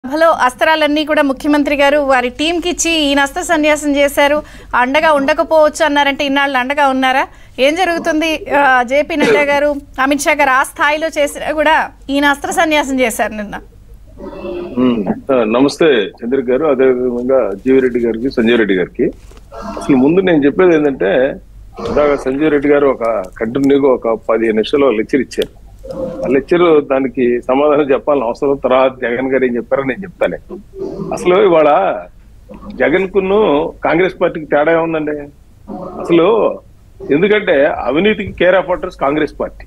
సభలో అస్త్రాలన్నీ కూడా ముఖ్యమంత్రి గారు వారి టీంకి ఇచ్చి ఈయన అస్త్ర సన్యాసం చేశారు అండగా ఉండకపోవచ్చు అన్నారంటే ఇన్నాళ్ళు అండగా ఉన్నారా ఏం జరుగుతుంది ఆ, జేపీ నడ్డా గారు అమిత్ షా గారు ఆ స్థాయిలో చేసినా కూడా ఈయన అస్త్ర సన్యాసం చేశారు నిన్న ఉమ్. ఆ, నమస్తే చంద్ర గారు అదే విధంగా జీవిరెడ్డి గారికి సంజయ్ రెడ్డి గారికి అసలు ముందు నేను చెప్పేది ఏంటంటే ఇందాక సంజయ్ రెడ్డి గారు ఒక కంటిన్యూగా ఒక పదిహేను నిమిషాలు లెక్చర్ ఇచ్చారు ఆ లెక్చర్ దానికి సమాధానం చెప్పాలని అవసరం తర్వాత జగన్ గారు ఏం చెప్పారో నేను చెప్తానే అసలు ఇవాళ జగన్ కును కాంగ్రెస్ పార్టీకి తేడా ఏముందండి అసలు ఎందుకంటే అవినీతికి care of address Congress party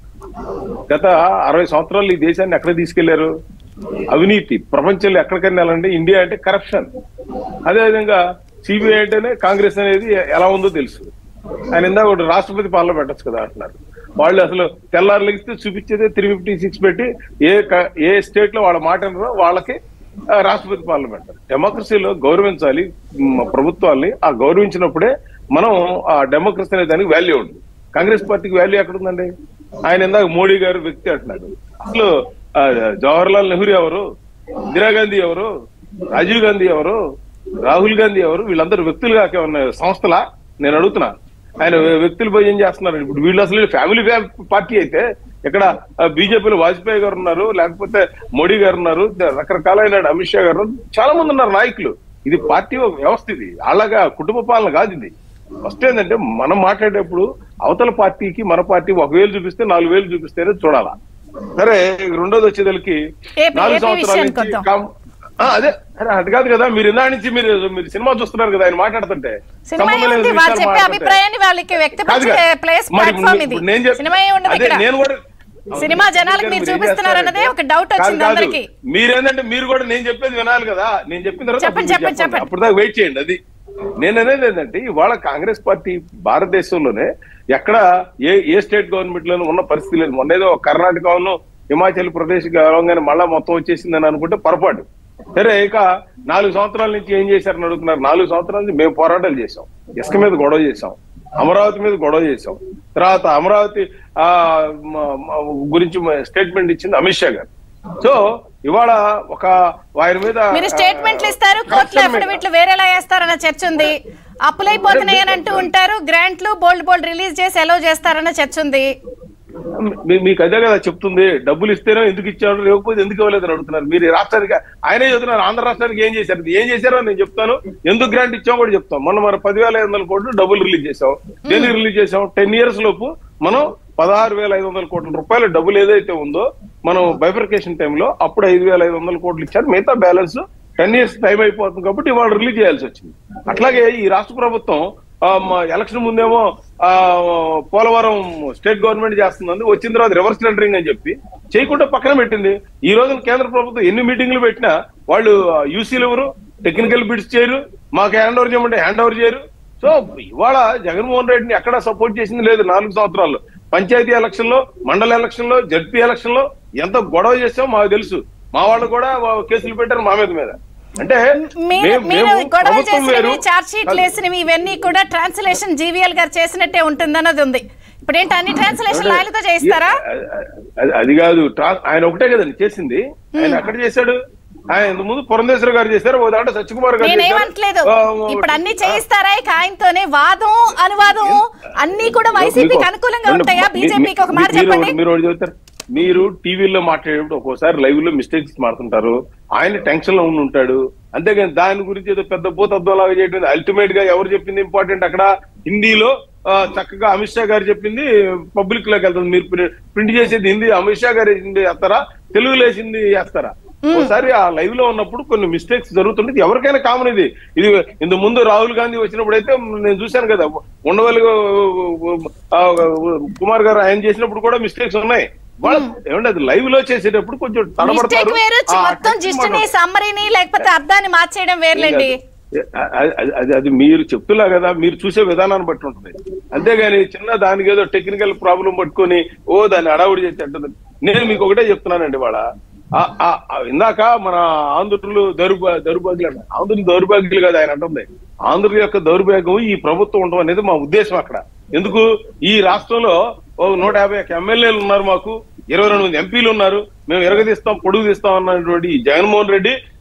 గత అరవై సంవత్సరాలు ఈ దేశాన్ని ఎక్కడ తీసుకెళ్లారు అవినీతి ప్రపంచంలో ఎక్కడికైనా వెళ్ళండి ఇండియా అంటే కరప్షన్ అదేవిధంగా సిబిఐ అంటేనే కాంగ్రెస్ అనేది ఎలా ఉందో తెలుసు ఆయన ఇందాక ఒకటి రాష్ట్రపతి పాలన పెట్టచ్చు కదా అంటున్నారు వాళ్ళు అసలు తెల్లారు లెగిస్తే చూపించేదే త్రీ ఫిఫ్టీ సిక్స్ పెట్టి ఏ క- ఏ స్టేట్ లో వాళ్ళ మాట వినరో వాళ్ళకి ఆ, రాష్ట్రపతి పాలన పెట్టారు డెమోక్రసీలో గౌరవించాలి మ్, ప్రభుత్వాల్ని ఆ గౌరవించినప్పుడే మనం ఆ డెమోక్రసీ అనే దానికి వాల్యూ ఉంది కాంగ్రెస్ పార్టీకి వాల్యూ ఎక్కడ ఉందండి ఆయన ఇందాక మోడీ గారు వ్యక్తి అంటున్నాడు అసలు ఆ, జవహర్లాల్ నెహ్రూ ఎవరు ఇందిరాగాంధీ ఎవరు రాజీవ్ గాంధీ ఎవరు రాహుల్ గాంధీ ఎవరు వీళ్ళందరూ వ్యక్తులుగా ఉన్న సంస్థలా నేను అడుగుతున్నా ఆయన వ్య- వ్యక్తులు పోయి ఏం చేస్తున్నారు ఇప్పుడు వీళ్ళు అసలు ఫ్యామిలీ పార్టీ అయితే ఇక్కడ బీజేపీలో వాజ్పేయి గారు ఉన్నారు లేకపోతే మోడీ గారు ఉన్నారు రకరకాలైన అమిత్ షా గారు ఉన్నారు. చాలా మంది ఉన్నారు నాయకులు ఇది పార్టీ ఒక వ్యవస్థ ఇది అలాగా కుటుంబ పాలన కాదు ఇది ఫస్ట్ ఏంటంటే మనం మాట్లాడేటప్పుడు అవతల పార్టీకి మన పార్టీ ఒక వేలు చూపిస్తే నాలుగు వేలు చూపిస్తేనే చూడాలా సరే రెండోది వచ్చేదలికి ఏపీ- నాలుగు ఏపీ సంవత్సరాల విషయానికి నుంచి వద్దాం. కామ్- ఆ, అదే అరే అటు కాదు కదా మీరు ఇందా నుంచి మీరు మీరు సినిమా చూస్తున్నారు కదా ఆయన మాట్లాడుతుంటే సినిమా సంబంధం లేని ఏముంది వాళ్ళు విషయాలు చెప్పే మాట్లాడుతుంటే. అభిప్రాయాన్ని వాళ్ళకి కాదు వ్యక్తపరిచే కదా. ప్లేస్ మరి ఇప్పుడు ప్లాట్ఫామ్ ఇది ఇప్పుడు నేను చెప్- సినిమా ఏముండదు అదే ఇక్కడ నేను కూడా సినిమా జనాలకు మీరు ఏం చూపిస్తున్నారు అన్నదే చేస్తారంటే- ఒక డౌట్ వచ్చింది కాదు, కాదు. అందరికీ. మీరేందంటే మీరు కూడా నేను చెప్పేది వినాలి కదా నేను చెప్పిన తర్వాత చెప్పండి, అప్పుడు మీరు చెప్పండి, చెప్పండి. అప్పుడు దాకా వెయిట్ చేయండి అది నేను అనేది ఏంటంటే ఇవాళ కాంగ్రెస్ పార్టీ భారతదేశంలోనే ఎక్కడ ఏ ఏ స్టేట్ గవర్నమెంట్ లోనూ ఉన్న పరిస్థితి లేదు మొన్న ఏదో కర్ణాటకను హిమాచల్ ప్రదేశ్ గవర్నగానే మళ్ళా మొత్తం వచ్చేసిందని అనుకుంటే పొరపాటు సరే ఇక నాలుగు సంవత్సరాల నుంచి ఏం చేశారని అడుగుతున్నారు నాలుగు సంవత్సరాల నుంచి మేము పోరాటాలు చేసాం ఇసుక మీద గొడవ చేసాం అమరావతి మీద గొడవ చేసాం తర్వాత అమరావతి ఆ మ- మ- గురించి స్టేట్మెంట్ ఇచ్చింది అమిత్ షా గారు సో ఇవాళ ఒక ఆయన మీద మీరు స్టేట్మెంట్లు ఇస్తారు కోర్టులో కరప్షన్ మీద- అఫిడవిట్లు వేరేలా వేస్తారన్న చర్చ ఉంది అప్పులైపోతున్నాయి అని అంటూ ఉంటారు గ్రాంట్లు బోల్డ్ బోల్డ్ రిలీజ్ చేసి ఎలో చేస్తారన్న చర్చ ఉంది మీ- మీకు అదే కదా చెప్తుంది డబ్బులు ఇస్తేనో ఎందుకు ఇచ్చారు లేకపోతే ఎందుకు ఇవ్వలేదని అడుగుతున్నారు మీరు ఈ రాష్ట్రానికి ఆయనే చెబుతున్నారు ఆంధ్ర రాష్ట్రానికి ఏం చేశారు ఇది ఏం చేశారో నేను చెప్తాను ఎందుకు గ్రాంట్ ఇచ్చామో కూడా చెప్తాం మొన్న మన పదివేల ఐదు వందల కోట్లు డబ్బులు రిలీజ్ చేసాం దేనికి రిలీజ్ చేసాం టెన్ ఇయర్స్ లోపు మనం పదహారు వేల ఐదు వందల కోట్ల రూపాయల డబ్బులు ఏదైతే ఉందో మనం బైఫర్కేషన్ టైంలో అప్పుడు ఐదు వేల ఐదు వందల కోట్లు ఇచ్చారు మిగతా బ్యాలెన్స్ టెన్ ఇయర్స్ టైం అయిపోతుంది కాబట్టి ఇవాళ రిలీజ్ చేయాల్సి వచ్చింది అట్లాగే ఈ రాష్ట్ర ప్రభుత్వం ఆ, మా ఎలక్షన్ ముందేమో ఆ పోలవరం స్టేట్ గవర్నమెంట్ చేస్తుందని వచ్చిన తర్వాత రివర్స్ టెండరింగ్ అని చెప్పి చేయకుండా పక్కన పెట్టింది ఈ రోజు కేంద్ర ప్రభుత్వం ఎన్ని మీటింగ్లు పెట్టినా వాళ్ళు యూసీలు ఎవరు టెక్నికల్ బిడ్స్ చేయరు మాకు హ్యాండ్ ఓవర్ చేయమంటే హ్యాండ్ ఓవర్ చేయరు సో ఇవాళ జగన్మోహన్ రెడ్డిని ఎక్కడ సపోర్ట్ చేసింది లేదు నాలుగు సంవత్సరాలు పంచాయతీ ఎలక్షన్ లో మండల ఎలక్షన్ లో జడ్పీ ఎలక్షన్ లో ఎంత గొడవ చేసామో మాకు తెలుసు మా వాళ్ళు కూడా కేసులు పెట్టారు మా మీద మీద అంటే మీరు మేము- మీరు మేము గొడవ ప్రభుత్వం చేసినవి వేరు. చార్జ్ షీట్లు వేసినవి ఇవన్నీ కూడా ట్రాన్స్లేషన్ జీవీఎల్ గారు చేసినట్టే ఉంటుందన్నది ఉంది ఇప్పుడు ఏంటి అన్ని ట్రాన్స్లేషన్ ఆయనతో చేయిస్తారా అది- అది కాదు ట్రా- ఆయన ఒకటే కదండి చేసింది ఆయన అక్కడ చేశాడు ఆయన ఇంతకు ముందు పురంధేశ్వర గారు చేశారు ఓ దాంట్లో సత్యకుమార్ గారు చేశారు. నేనేమంటలేదు ఆ, ఇప్పుడు అన్ని చేయిస్తారా ఇక ఆయనతోనే వాదం అనువాదం అన్ని కూడా వైసీపీకి మీకు- అనుకూలంగా మీ- ఉంటాయా మీ- బీజేపీకి ఒక మాట మీరు చెప్పండి ఒకటి- మీరు ఒకటి చెబుతారు మీరు టీవీలో మాట్లాడేటప్పుడు ఒక్కోసారి లైవ్ లో మిస్టేక్స్ మాడుతుంటారు ఆయన టెన్షన్ లో ఉండి ఉంటాడు అంతేగాని దాని గురించి ఏదో పెద్ద భూతత్వం లాగా చేయడం అల్టిమేట్ గా ఎవరు చెప్పింది ఇంపార్టెంట్ అక్కడ హిందీలో ఆ, చక్కగా అమిత్ షా గారు చెప్పింది పబ్లిక్ లోకి వెళ్తుంది మీరు ప్రింట్ చేసేది హిందీ అమిత్ షా గారు వేసింది వేస్తారా తెలుగులో వేసింది వేస్తారా ఒకసారి ఆ లైవ్ లో ఉన్నప్పుడు కొన్ని మిస్టేక్స్ జరుగుతుంటే ఎవరికైనా కామన్ ఇది ఇది ఇంత ముందు రాహుల్ గాంధీ వచ్చినప్పుడు అయితే నేను చూశాను కదా ఉండవల్లి ఆ, కుమార్ గారు ఆయన చేసినప్పుడు కూడా మిస్టేక్స్ ఉన్నాయి వాళ్ళు ఏమంటే అది లైవ్ లో చేసేటప్పుడు కొంచెం మిస్టేక్ తడబడతారు వేరు ఆ, మొత్తం text జిస్టుని మాట్లాడతారు. సమ్మరీని లేకపోతే అర్థాన్ని మార్చేయడం వేర్లేండి అది అది- అది అది మీరు చెప్తున్నా కదా మీరు చూసే విధానాన్ని బట్టి ఉంటుంది అంతేగాని చిన్న దానికి ఏదో టెక్నికల్ ప్రాబ్లం పట్టుకొని ఓ దాన్ని అడావుడి చేసి అంటుంది నేను మీకు ఒకటే చెప్తున్నానండి వాళ్ళ ఇందాక మన ఆంధ్రులు దౌర్భా దౌర్భాగ్యులు అంట ఆంధ్రులు దౌర్భాగ్యులు కదా ఆయన అంటుంది ఆంధ్రుల యొక్క దౌర్భాగ్యం ఈ ప్రభుత్వం ఉండడం అనేది మా ఉద్దేశం అక్కడ ఎందుకు ఈ రాష్ట్రంలో ఓ నూట యాభై ఒక్క ఎమ్మెల్యేలు ఉన్నారు మాకు ఇరవై రెండు మంది ఎంపీలు ఉన్నారు మేము ఎరగదీస్తాం పొడుగు తీస్తాం అన్నటువంటి ఈ జగన్మోహన్ రెడ్డి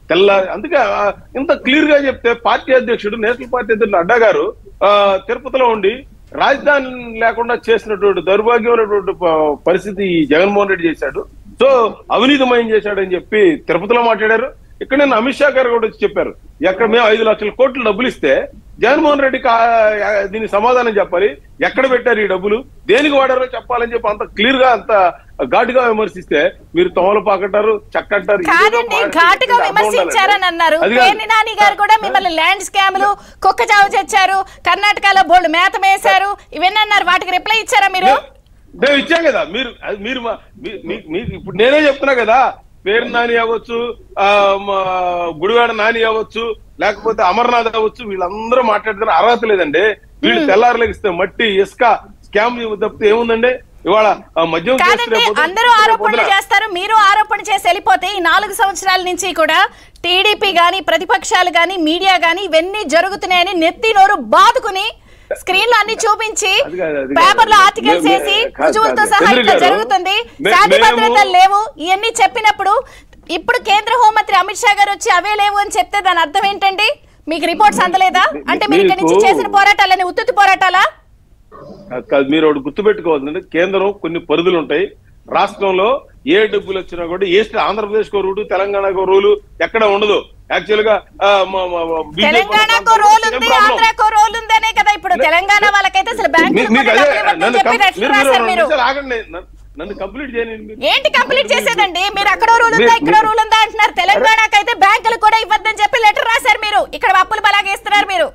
తెల్ల అందుకే ఆ, ఇంత క్లియర్ గా చెప్తే పార్టీ అధ్యక్షుడు నేషనల్ పార్టీ అధ్యక్షుడు నడ్డా గారు ఆ, తిరుపతిలో ఉండి రాజధాని లేకుండా చేసినటువంటి దౌర్భాగ్యమైనటువంటి ప- పరిస్థితి ఈ జగన్మోహన్ రెడ్డి చేశాడు సో అవినీతిమయం చేశాడని చెప్పి తిరుపతిలో మాట్లాడారు ఇక్కడ నేను అమిత్ షా గారు కూడా వచ్చి చెప్పారు ఎక్కడ మేము ఐదు లక్షల కోట్లు డబ్బులు ఇస్తే జగన్మోహన్ రెడ్డికి ఆ- దీనికి సమాధానం చెప్పాలి ఎక్కడ పెట్టారు ఈ డబ్బులు దేనికి వాడారో చెప్పాలని చెప్పి అంత క్లియర్ గా అంత ఘాటుగా విమర్శిస్తే మీరు తోమలు పాకంటారు చక్కంటారు ఏదో కాదండి మాట్లాడితే ఘాటుగా అర్థం ఉండాలండి. విమర్శించారని అన్నారు అది కాదు. పేర్ని నాని గారు కూడా మిమ్మల్ని ల్యాండ్ స్కామ్లు కుక్క చావు తెచ్చారు కర్ణాటకలో బోల్డ్ మేత వేశారు ఇవన్నీ అన్నారు వాటికి రిప్లై ఇచ్చారా మీరు మే- మేము ఇచ్చాం కదా మీరు అది మీరు మా- మీ- మీ- మీకు ఇప్పుడు నేనే చెప్తున్నా కదా పేరు నాని అవ్వచ్చు ఆ, మా గుడివాడ నాని అవ్వచ్చు లేకపోతే అమర్నాథ్ అవ్వచ్చు వీళ్ళందరూ మాట్లాడుతున్న అర్హత లేదండి వీళ్ళు తెల్లారులకిస్తే మట్టి ఇసుక స్కామ్ తప్పితే ఏముందండి ఇవాళ ఆ మద్యం కేసులు కాదండి రేపు పొద్దున- అందరూ రేపు ఆరోపణలు పొద్దున- చేస్తారు మీరు ఆరోపణ చేసి వెళ్ళిపోతే ఈ నాలుగు సంవత్సరాల నుంచి కూడా టీడీపీ గాని ప్రతిపక్షాలు గాని మీడియా గాని ఇవన్నీ జరుగుతున్నాయని నెత్తి నోరు బాదుకుని స్క్రీన్ లో అన్ని చూపించి అది కాదు, అది కాదు. పేపర్ లో ఆర్టికల్స్ మే- వేసి కాదు, రుజువులతో కాదు. సహా చంద్ర ఇట్లా గారు, జరుగుతుంది మే- శాంతి మేము- భద్రతలు లేవు ఇవన్నీ చెప్పినప్పుడు ఇప్పుడు కేంద్ర హోంమంత్రి అమిత్ షా గారు వచ్చి అవే లేవు అని చెప్తే దాని అర్థం ఏంటండి మీకు రిపోర్ట్స్ అందలేదా అంటే మీరు ఇక్కడి నుంచి మీకు- చేసిన పోరాటాలని ఉత్తుత్తి పోరాటాలా కాదు, కాదు మీరు ఒకటి గుర్తుపెట్టుకోవాలంటే కేంద్రం కొన్ని పరిధులు ఉంటాయి రాష్ట్రంలో ఏ డబ్బులు వచ్చినా కూడా ఏ స్టే- ఆంధ్రప్రదేశ్ కో రూలు తెలంగాణకో రూలు ఎక్కడ ఉండదు యాక్చువల్ గా ఆ, మా- మా- మా BJP తెలంగాణకో వాళ్ళ రోల్ ప్రాంతంలో ఉంది ఏం problem? ఆంధ్రాకో రోల్ ఉందనే కదా ఇప్పుడు తెలంగాణ వాళ్ళకైతే అసలు బ్యాంకు మీ- మీకు అదే నన్ను చెప్పి కం- లెటర్ మీరు- మీరు రాశారు రెండు మీరు నిమిషాలు ఆగండి నన్ను- నన్ను కంప్లీట్ చేయనండి మీరు. ఏంటి కంప్లీట్ చేసేదండి మీరు అక్కడో రూల్ ఉందా మీ- ఇక్కడో మీ- రూల్ ఉందా అంటున్నారు తెలంగాణకి అయితే బ్యాంకులు కూడా ఇవ్వద్దని చెప్పి లెటర్ రాశారు మీరు ఇక్కడ అప్పులు బలాగేస్తున్నారు మీరు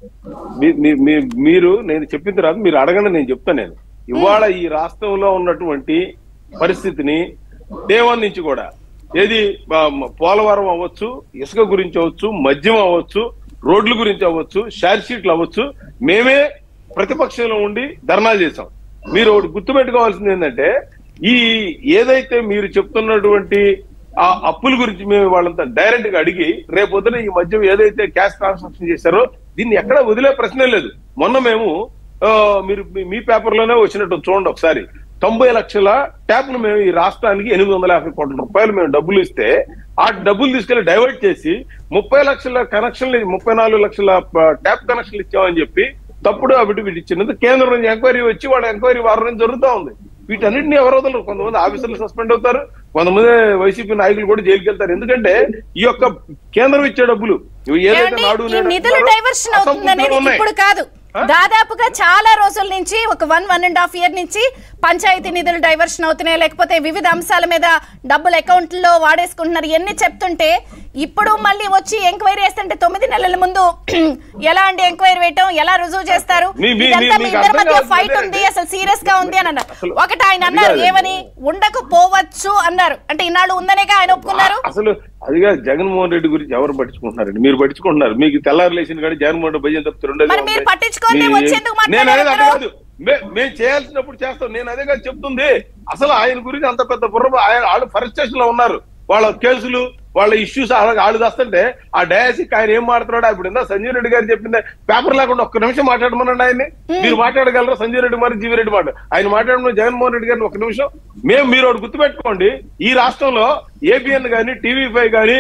మీ- మీ- మీ- మీరు నేను చెప్పిన తర్వాత మీరు అడగండి నేను చెప్తాను నేను ఇవాళ ఈ రాష్ట్రంలో ఉన్నటువంటి పరిస్థితిని దేవన్ నుంచి కూడా ఏది ఆ, మ- పోలవరం అవ్వచ్చు ఇసుక గురించి అవ్వచ్చు మద్యం అవ్వచ్చు రోడ్ల గురించి అవ్వచ్చు షార్ షీట్లు అవ్వచ్చు మేమే ప్రతిపక్షంలో ఉండి ధర్నా చేశాం మీరు ఒకటి గుర్తుపెట్టుకోవాల్సింది ఏంటంటే ఈ ఏదైతే మీరు చెప్తున్నటువంటి ఆ అప్పుల గురించి మేము వాళ్ళంతా డైరెక్ట్ గా అడిగి రేపొద్దున ఈ మధ్య ఏదైతే క్యాష్ ట్రాన్సాక్షన్ చేశారో దీన్ని ఎక్కడ వదిలే ప్రశ్నే లేదు మొన్న మేము ఆ, మీరు మీ- మీ పేపర్ లోనే వచ్చినట్టు చూడండి ఒకసారి తొంభై లక్షల ట్యాప్ ను మేము ఈ రాష్ట్రానికి ఎనిమిది వందల యాభై కోట్ల రూపాయలు మేము డబ్బులు ఇస్తే ఆ డబ్బులు తీసుకెళ్లి డైవర్ట్ చేసి ముప్పై లక్షల కనెక్షన్లు ముప్పై నాలుగు లక్షల ప- ట్యాప్ కనెక్షన్లు ఇచ్చామని చెప్పి తప్పుడు అఫిడవిట్ ఇచ్చినందుకు కేంద్రం నుంచి ఎంక్వైరీ వచ్చి వాళ్ళ ఎంక్వైరీ వారం నుంచి జరుగుతూ ఉంది వీటన్నిటిని ఎవరు వదలరు కొంతమంది ఆఫీసర్లు సస్పెండ్ అవుతారు కొంతమంది వైసీపీ నాయకులు కూడా జైలుకి వెళ్తారు ఎందుకంటే ఈ యొక్క కేంద్రం ఇచ్చే డబ్బులు ఇవి ఏదైతే ఏమండి, నాడు ఈ నేడు నిధులు అంటున్నారో, డైవర్షన్ అవుతుంది అనేది అసంపూర్తిగా ఉన్నాయి. ఇప్పుడు కాదు ఆ? దాదాపుగా చాలా రోజుల నుంచి ఒక one one and half year నుంచి పంచాయతీ నిధులు డైవర్షన్ అవుతున్నాయి లేకపోతే వివిధ అంశాల మీద డబ్బులు అకౌంట్లో వాడేసుకుంటున్నారు ఇవన్నీ చెప్తుంటే ఇప్పుడు మళ్ళీ వచ్చి ఎంక్వైరీ చేస్తుంటే తొమ్మిది నెలల ముందు ఎలా అండి ఎంక్వైరీ వేయటం ఎలా రుజువు చేస్తారు మీ- మీ- ఇదంతా మీ మీకు ఇద్దరి అర్థం మధ్య కావట్లేదు ఫైట్ అంటే- ఉంది అసలు సీరియస్ గా ఉంది అని అన్నారు అసలు- ఒకటి ఆయన అది అన్నారు కాదండి. ఏమని ఉండకపోవచ్చు అన్నారు అంటే ఇన్నాళ్ళు ఉందనేగా ఆయన ఒప్పుకున్నారు అసలు అదిగా జగన్మోహన్ రెడ్డి గురించి ఎవరు పట్టించుకుంటున్నారండి మీరు పట్టించుకుంటున్నారు మీకు తెల్లారు లేచిన కానీ జగన్మోహన్ రెడ్డి భయం తప్పితే రెండోది మరి ఉంది. మీరు పట్టించుకోండి, మీ- వచ్చేందుకు నేను అనేది మాట్లాడారు అది కాదు మే- మేము చేయాల్సినప్పుడు చేస్తాం నేను అదే కాదు చెప్తుంది అసలు ఆయన గురించి అంత పెద్ద బుర్ర ఆయన వాళ్ళు ఫస్ట్ స్టేషన్ లో ఉన్నారు వాళ్ళ కేసులు వాళ్ళ ఇష్యూస్ వాళ్ళు వస్తుంటే ఆ డయాసిక్ ఆయన ఏం మాట్లాడు ఇప్పుడు ఇందా సంజయ్ రెడ్డి గారు చెప్పింది పేపర్ లేకుండా ఒక్క నిమిషం మాట్లాడమనండి ఆయన్ని మీరు మాట్లాడగలరా సంజయ్ రెడ్డి మరి జీవి రెడ్డి మాట ఆయన మాట్లాడమని జగన్మోహన్ రెడ్డి గారిని ఒక్క నిమిషం మేము మీరు ఒకటి గుర్తుపెట్టుకోండి ఈ రాష్ట్రంలో ఏబిఎన్ గానీ టీవీ ఫైవ్ గానీ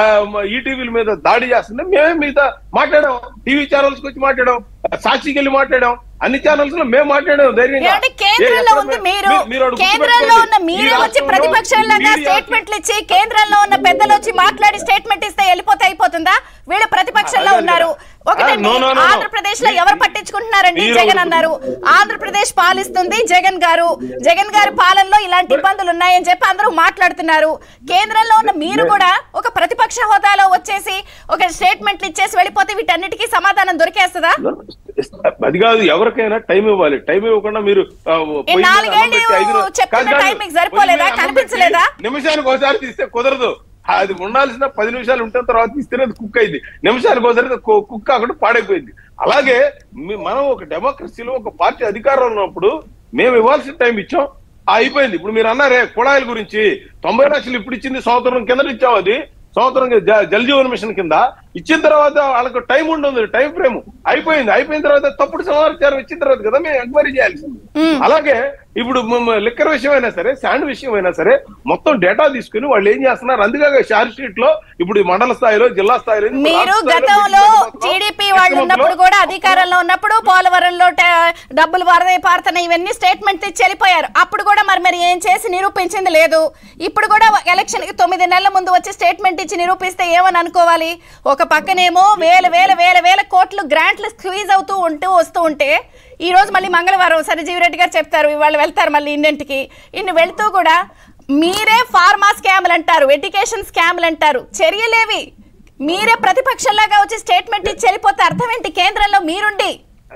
ఈటీవీల మీద దాడి చేస్తుంటే మేమే మీద మాట్లాడాం టీవీ ఛానల్స్ కి వచ్చి మాట్లాడాం సాక్షికి వెళ్ళి మాట్లాడాం అన్ని ఛానల్స్ లో మేము మాట్లాడాం ధైర్యంగా ఏమంటే కేంద్రంలో ఏ, ఉంది ఎక్కడ మీరు మీ- మీరు ఒకటి కేంద్రంలో ఉన్న గుర్తుపెట్టుకోండి. మీరే ఈ వచ్చి రాష్ట్రంలో ప్రతిపక్షంలాగా మీడియాకి- స్టేట్మెంట్లు ఇచ్చి కేంద్రంలో ఉన్న పెద్దలు వచ్చి మాట్లాడి స్టేట్మెంట్ ఇస్తే వెళ్ళిపోతే అయిపోతుందా వీళ్ళు ప్రతిపక్షంలో అదే ఉన్నారు కదా. ఒకటండి no, no, no, no. Andhra Pradesh లో ఎవరు పట్టించుకుంటున్నారండి మీరు జగన్ ఒకటి- అన్నారు ఆంధ్రప్రదేశ్ పాలిస్తుంది జగన్ గారు జగన్ గారి పాలనలో ఇలాంటి ఇబ్బందులు ఉన్నాయని చెప్పి అందరూ మాట్లాడుతున్నారు కేంద్రంలో ఉన్న మీరు కూడా ఒక ప్రతిపక్ష హోదాలో వచ్చేసి ఒక స్టేట్మెంట్లు ఇచ్చేసి వెళ్ళిపోతే వీటన్నిటికీ సమాధానం దొరికేస్తుందా అది కాదు ఎవరికైనా టైం ఇవ్వాలి టైం ఇవ్వకుండా మీరు ఆ, పొయ్యి మీద నాలుగేళ్ళు అన్నం పెట్టి ఐదు రో- చెప్తున్న కాదు, కాదు. టైం మీకు సరిపోలేదా? పొయ్యి మీద అన్నం కనిపించలేదా? పెట్టి నిమిషానికి ఒకసారి తీస్తే కుదరదు అది ఉండాల్సిన పది నిమిషాలు ఉంటే తర్వాత తీస్తేనే అది కుక్ అయింది నిమిషానికి ఒకసారి అది కు- కుక్ కాకుండా పాడైపోయింది అలాగే మీ- మనం ఒక డెమోక్రసీలో ఒక పార్టీ అధికారంలో ఉన్నప్పుడు మేము ఇవ్వాల్సిన టైం ఇచ్చాం ఆ, అయిపోయింది ఇప్పుడు మీరు అన్నారే కుళాయిల గురించి తొంభై లక్షలు ఇప్పుడు ఇచ్చింది సంవత్సరం కింద ఇచ్చాం అది సంవత్సరం కి- జ- జల్ జీవన్ మిషన్ కింద ఇచ్చిన తర్వాత వాళ్ళకు టైం ఉండదు టైం ఫ్రేమ్ అయిపోయింది అయిపోయిన తర్వాత తప్పుడు సమాచారం ఇచ్చిన తర్వాత కదా మేము ఎంక్వైరీ చేయాల్సింది అలాగే ఇప్పుడు లిక్కర్ విషయం అయినా సరే శాండ్ విషయం అయినా సరే మొత్తం డేటా తీసుకుని వాళ్ళు ఏం చేస్తున్నారు అందుకే షార్ట్ షీట్ లో ఇప్పుడు ఈ మండల స్థాయిలో జిల్లా స్థాయిలో ఇప్పుడు మీరు రాష్ట్ర స్థాయిలో గతంలో మీటింగ్ పెట్టుకుంటున్నాం. టీడీపీ వాళ్ళు నెక్స్ట్ ఉన్నప్పుడు మంత్ లో కూడా అధికారంలో ఉన్నప్పుడు పోలవరంలో ట- డబ్బులు వరదే పారుతున్నాయి ఇవన్నీ స్టేట్మెంట్ ఇచ్చి వెళ్ళిపోయారు అప్పుడు కూడా మరి మరి ఏం చేసి నిరూపించింది లేదు ఇప్పుడు కూడా ఎలక్షన్ కి తొమ్మిది నెలల ముందు వచ్చి స్టేట్మెంట్ ఇచ్చి నిరూపిస్తే ఏమని అనుకోవాలి ఒక పక్కనేమో వేల వేల వేల వేల కోట్లు గ్రాంట్లు స్క్వీజ్ అవుతూ ఉంటూ వస్తూ ఉంటే ఈ రోజు మళ్ళీ మంగళవారం సంజీవ్ రెడ్డి గారు చెప్తారు ఇవాళ వెళ్తారు మళ్ళీ ఇంటింటికి ఇన్ని వెళ్తూ కూడా మీరే ఫార్మా స్కామ్లు అంటారు ఎడ్యుకేషన్ స్కామ్లు అంటారు చర్యలేవి మీరే ప్రతిపక్షంలాగా వచ్చి స్టేట్మెంట్ ఇచ్చి వెళ్ళిపోతే అర్థం ఏంటి కేంద్రంలో మీరుండి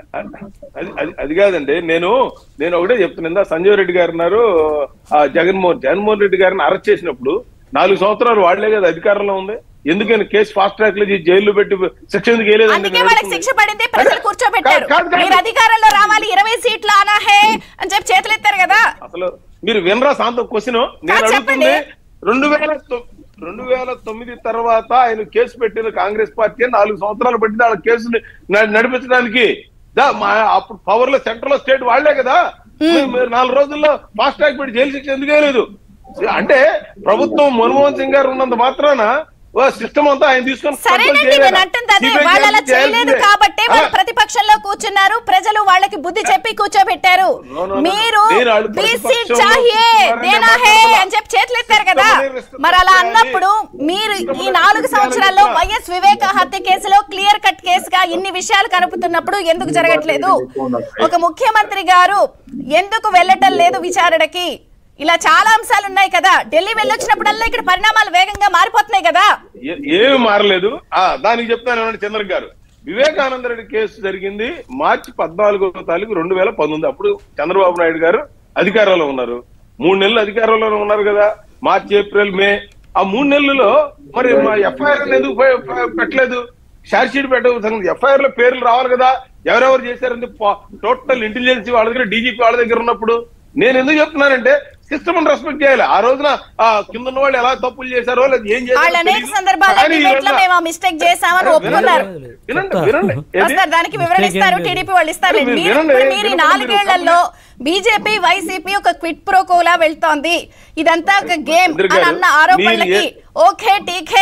అది అది అది కాదండి నేను నేను ఒకటే చెప్తున్నా సంజయ్ రెడ్డి గారు ఉన్నారు ఆ జగన్మోహన్ జగన్మోహన్ రెడ్డి గారిని అరెస్ట్ చేసినప్పుడు నాలుగు సంవత్సరాలు వాళ్లే కదా అధికారంలో ఉంది ఎందుకని కేసు ఫాస్ట్ ట్రాక్ లో చేసి జైల్లో పెట్టి శిక్ష ఎందుకు వేయలేదండి అందుకే నేను వాళ్ళకి అడుగుతుంది. శిక్ష పడింది ప్రజలు కూర్చోబెట్టారు కాదు, కాదు, కాదు. మీరు అధికారంలో రావాలి ఇరవై సీట్లు ఆనా హే అని చెప్పి చేతులు ఎత్తారు కదా అసలు మీరు వినరా శాంతం క్వశ్చన్ నేను కాదు, చెప్పండి. అడుగుతుంది రెండు వేల తొ- రెండు వేల తొమ్మిది తర్వాత ఆయన కేసు పెట్టిన కాంగ్రెస్ పార్టీ నాలుగు సంవత్సరాలు పట్టింది వాళ్ళ కేసుని న- నడిపించడానికి దా, మా అప్పుడు పవర్ లో సెంట్రల్ లో స్టేట్ వాళ్లే కదా మీరు- మీరు నాలుగు రోజుల్లో ఫాస్ట్ ట్రాక్ పెట్టి జైలు శిక్ష ఎందుకు వేయలేదు అంటే ప్రభుత్వం మన్మోహన్ సింగ్ గారు ఉన్నంత మాత్రాన సిస్టమ్ అంతా ఆయన తీసుకొని control సరేనండి చేయలేదా? నేను అంటుంది అదే CBI వాళ్ళు అలా చేయలేదు చేయాల్సిందే. కాబట్టి వాళ్ళు అలా- ప్రతిపక్షంలో కూర్చున్నారు ప్రజలు వాళ్ళకి బుద్ధి చెప్పి కూర్చోబెట్టారు No, no, no, no. మీరు నేను వాళ్ళు బీసీ ప్రతిపక్షంలో చాహియే కూర్చున్నారని దేనా హే మాట్లాడలా. అని చెప్పి చేతులు ఎత్తారు కదా ఇష్టమని restrict మరి అలా చేయాలి. అన్నప్పుడు మీరు ఈ ఇష్టమని నాలుగు restrict సంవత్సరాల్లో చేయాలని వైఎస్ వివేక హత్య కేసులో క్లియర్ కట్ కేసుగా ఇన్ని విషయాలు కనుపుతున్నప్పుడు ఎందుకు జరగట్లేదు ఒక ముఖ్యమంత్రి గారు ఎందుకు వెళ్ళటం లేదు విచారణకి ఇలా చాలా అంశాలు ఉన్నాయి కదా ఢిల్లీ వెళ్ళొచ్చినప్పుడల్లా ఇక్కడ పరిణామాలు వేగంగా మారిపోతున్నాయి కదా ఏ- ఏమీ మారలేదు ఆ దానికి చెప్తాను ఏమంటే చంద్ర గారు వివేకానంద రెడ్డి కేసు జరిగింది మార్చి పద్నాలుగో తారీఖు రెండు వేల పంతొమ్మిది అప్పుడు చంద్రబాబు నాయుడు గారు అధికారంలో ఉన్నారు మూడు నెలలు అధికారంలో ఉన్నారు కదా మార్చి ఏప్రిల్ మే ఆ మూడు నెలల్లో మరి మా ఎఫ్ఐఆర్ ఎందుకు పె- పె- పెట్టలేదు షార్ట్ షీట్ పెట్ట ఎఫ్ఐఆర్ లో పేర్లు రావాలి కదా ఎవరెవరు చేశారని టోటల్ ఇంటెలిజెన్స్ వాళ్ళ దగ్గర డీజీపీ వాళ్ళ దగ్గర ఉన్నప్పుడు నేను ఎందుకు చెప్తున్నానంటే సిస్టమ్ రెస్పెక్ట్ చేయాలి ఆ రోజున ఆ కింద ఉన్న వాళ్ళు ఎలా తప్పులు చేశారో లేదా ఏం చేశారో వాళ్ళు అనేక తెలీదు. సందర్భాల్లో కానీ ఈ డిబేట్ లో రోజున- మేము మిస్టేక్ చేశామని ఒప్పుకున్నారు వినండి వినండి ఏది? వస్తారు దానికి వివరణ ఇస్తారు టీడీపీ వాళ్ళు ఇస్తారు మీరు మీరు వినండి, ఇప్పుడు మీరు ఈ వినండి, నాలుగేళ్లలో బీజేపీ వైసీపీ ఒక క్విట్ ప్రోకోలా వెళ్తోంది ఇదంతా ఒక గేమ్ చంద్ర అని గారు, అన్న ఆరోపణలకి మీరు ఏ- ఓకే టీకే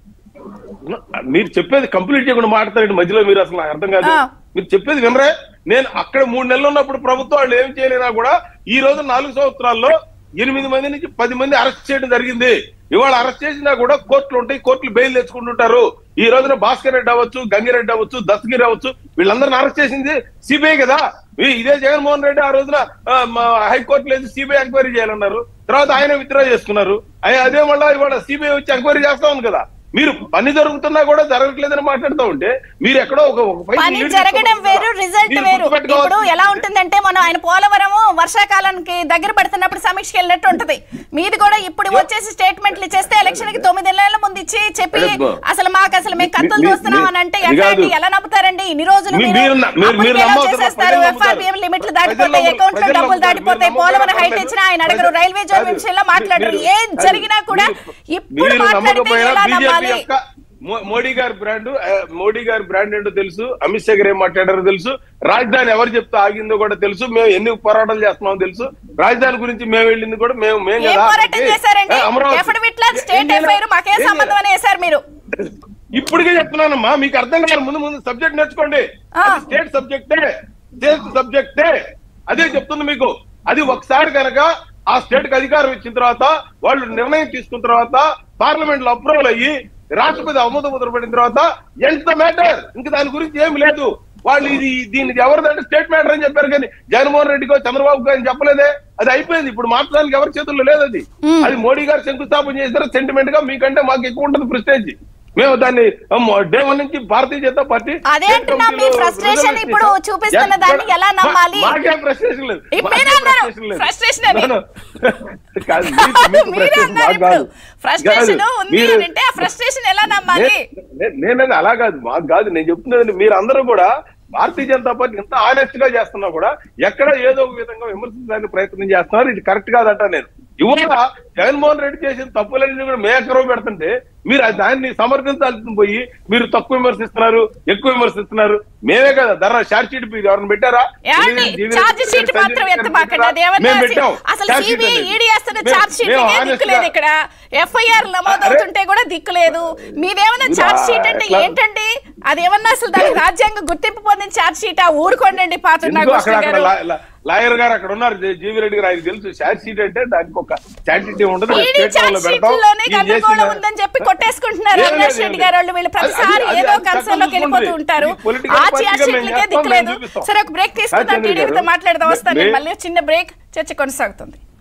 మీరు చెప్పేది కంప్లీట్ చేయకుండా మాట్లాడండి మధ్యలో మీరు అసలు నాకు అర్థం కాదు ఆ. మీరు చెప్పేది వినరే నేను అక్కడ మూడు నెలలు ఉన్నప్పుడు ప్రభుత్వం వాళ్ళు ఏం చేయలేనా కూడా ఈ రోజు నాలుగు సంవత్సరాల్లో ఎనిమిది మంది నుంచి పది మంది అరెస్ట్ చేయడం జరిగింది ఇవాళ అరెస్ట్ చేసినా కూడా కోర్టులు ఉంటాయి కోర్టులు బెయిల్ తెచ్చుకుంటుంటారు ఈ రోజున భాస్కర్ రెడ్డి అవ్వచ్చు గంగిరెడ్డి అవ్వచ్చు దస్తగిరి అవ్వచ్చు వీళ్ళందరిని అరెస్ట్ చేసింది సిబిఐ కదా ఈ- ఇదే జగన్మోహన్ రెడ్డి ఆ రోజున ఆ, మా హైకోర్టు లేదు సిబిఐ ఎంక్వైరీ చేయాలన్నారు తర్వాత ఆయన విత్డ్రా చేసుకున్నారు అయ్య, అదే మళ్ళా ఇవాళ సిబిఐ వచ్చి ఎంక్వైరీ చేస్తా ఉంది కదా మీరు పని జరుగుతున్నా కూడా జరగట్లేదని మాట్లాడుతూ ఉంటే మీరు ఎక్కడో ఒక ఒక పైకి పని లీడ్ జరగడం చేసుకోవాలి వేరు కదా. రిజల్ట్ మీరు వేరు గుర్తుపెట్టుకోవాలి. ఇప్పుడు ఎలా ఉంటుందంటే మనం ఆయన పోలవరము వర్షాకాలానికి దగ్గర పడుతున్నప్పుడు సమీక్షకి వెళ్ళినట్టు ఉంటది మీది కూడా ఇప్పుడు వచ్చేసి స్టేట్మెంట్లు ఇచ్చేస్తే ఎలక్షన్ కి తొమ్మిది నెలల ముందు ఇచ్చి చెప్పి అరే బా. అసలు మాకు అసలు మేము కత్తులు మీ- చూస్తున్నాం అని అంటే మీ- ఎట్లా కాదు. అండి? ఎలా నమ్ముతారండి ఇన్ని రోజులు మీ- మీరు మీరు న- మీరు- అప్పటికి మీరు ఎలా నమ్మవద్దు, చేసేస్తారు ప్రజలు నమ్ముతారు. ఎఫ్ఆర్బిఎం లిమిట్లు ప్రజలు దాటిపోతాయి నమ్ముతారు, అకౌంట్ లో ప్రజలు డబ్బులు నమ్ముతారు, దాటిపోతాయి మీరు పోలవరం నమ్మకపోయినా హైట్ ఇచ్చినా ఆయన అడగరు ప్రజలు- రైల్వే జోన్ కాదు. విషయంలో మాట్లాడరు మీరు- ఏం కాదు. జరిగినా కూడా మీరు- ఇప్పుడు మీరు మాట్లాడితే నమ్మకపోయినా ఎలా బీజేపీ నమ్మాలి యొక్క మో- మోడీ గారి బ్రాండ్ ఆ, మోడీ గారి బ్రాండ్ ఏంటో తెలుసు అమిత్ షా గారు ఏం మాట్లాడారో తెలుసు రాజధాని ఎవరు చెప్తే ఆగిందో కూడా తెలుసు మేము ఎన్ని పోరాటాలు చేస్తున్నామో తెలుసు రాజధాని గురించి మేము వెళ్ళింది కూడా మేము మేము ఏం కదా పోరాటం చేశారండి ఆ, అమరావతి. ఎఫిడవిట్ల ఏం స్టేట్ చేయాలి? ఎఫ్ఐఆర్ మాకేం ఏం సంబంధం అని వేశారు మీరు ఇప్పటికే చెప్తున్నానమ్మా మీకు అర్థం కాదు ముందు ముందు సబ్జెక్ట్ నేర్చుకోండి ఆ. అది స్టేట్ సబ్జెక్టే స్టేట్ సబ్జెక్టే అదే చెప్తుంది మీకు అది ఒకసారి కనుక ఆ స్టేట్ కి అధికారం ఇచ్చిన తర్వాత వాళ్ళు నిర్ణయం తీసుకున్న తర్వాత పార్లమెంట్ లో అప్రూవల్ అయ్యి రాష్ట్రపతి ఆమోద ముద్ర పడిన తర్వాత ఎంత మ్యాటర్ ఇంకా దాని గురించి ఏమి లేదు వాళ్ళు ఇది దీనికి ఎవరిదంటే స్టేట్ మ్యాటర్ అని చెప్పారు కానీ జగన్మోహన్ రెడ్డికో చంద్రబాబు గారు చెప్పలేదే అది అయిపోయింది ఇప్పుడు మాట్లాడడానికి ఎవరి చేతుల్లో లేదు అది అది మోడీ గారు శంకుస్థాపన చేశారు సెంటిమెంట్ గా మీకంటే మాకు ఎక్కువ ఉంటుంది ప్రెస్టేజ్ మేము దాన్ని డే వన్ నుంచి భారతీయ జనతా పార్టీ అదే అంటున్నా, మీ frustration ఇప్పుడు చూపిస్తున్న దాన్ని ఎలా నమ్మాలి? మాకేం ఫ్రస్ట్రేషన్ లేదు ఇప్పుడు మాకేం మీరే అన్నారు, frustration లేదు. frustration అని. No, no. కాదు, మీకు- మీకు మీరే frustration అన్నారు మాకు ఇప్పుడు కాదు. ఫ్రస్ట్రేషన్ కాదు, ఉంది మీరు- అని అంటే ఆ ఫ్రస్ట్రేషన్ ఎలా నమ్మాలి నే- నే- నేనది అలా కాదు మాకు కాదు నేను చెప్తున్నది మీరు అందరూ కూడా భారతీయ జనతా పార్టీ ఎంత ఆనెస్ట్ గా చేస్తున్నా కూడా ఎక్కడ ఏదో ఒక విధంగా విమర్శించడానికి ప్రయత్నం చేస్తున్నారు ఇది కరెక్ట్ కాదంట నేను ఇవాళ జగన్మోహన్ రెడ్డి చేసిన తప్పులన్నీ కూడా మేకరో పెడుతుంటే మీరు ఆ దాన్ని సమర్థించాల్సి పోయి మీరు తక్కువ విమర్శిస్తున్నారు ఎక్కువ విమర్శిస్తున్నారు మేమే కదా ధర షార్ట్ షీట్ మీరు ఎవరిని పెట్టారా ఏమండి జీవీ ఛార్జ్ రెడ్డి షీట్ గారు, మాత్రం సంజయ్ ఎంత గారు మాకండి అది ఏమన్నా మేము పెట్టాం. అసలు ఛార్జ్ షీట్ సిబిఐ అనేది. ఈడీ వేస్తున్న మేము- ఛార్జ్ షీట్ మేము దిక్కు honest లేదు గా- ఇక్కడ ఎఫ్ఐఆర్ నమోదవుతుంటే కూడా దిక్కు లేదు మీదేమన్నా ఇంకా ఛార్జ్ షీట్ అంటే ఎట్లా- ఏంటండి అదేమన్నా అసలు దానికి రాజ్యాంగ గుర్తింపు పొందిన ఛార్జ్ షీట్ ఊరుకోండి పాత్ర ఎందుకు అక్కడ అక్కడ లా- లా- లాయర్ గారు అక్కడ ఉన్నారు జీ- జీవి రెడ్డి గారు ఆయనకు తెలుసు షార్ట్ షీట్ అంటే దానికి ఒక చాటిటీ ఉండదు ఈడీ స్టేట్ లెవెల్లో ఛార్జ్ పెడతాం. షీట్లోనే ఈయన గందరగోళం చేసిన- ఉందని చెప్పి కొట్టేసుకుంటున్నారు ఏం లేదు, అవినాష్ ఏం రెడ్డి లేదు. గారు వాళ్ళు వీళ్ళు అది- ప్రతిసారి అది- ఏదో అది ఒక అంశంలోకి చట్టం వెళ్ళిపోతూ చూసుకోండి. ఉంటారు ఈ పొలిటికల్ ఆ పార్టీగా ఛార్జ్ మేము షీట్లకే చేస్తాం, దిక్కు మేము లేదు చూపిస్తాం. సరే ఒక బ్రేక్ తీసుకుందాం రాజేంద్ర టీడీపీతో గారు. మాట్లాడదాం వస్తాను బ్రేక్. మళ్ళీ చిన్న బ్రేక్ చర్చ కొనసాగుతుంది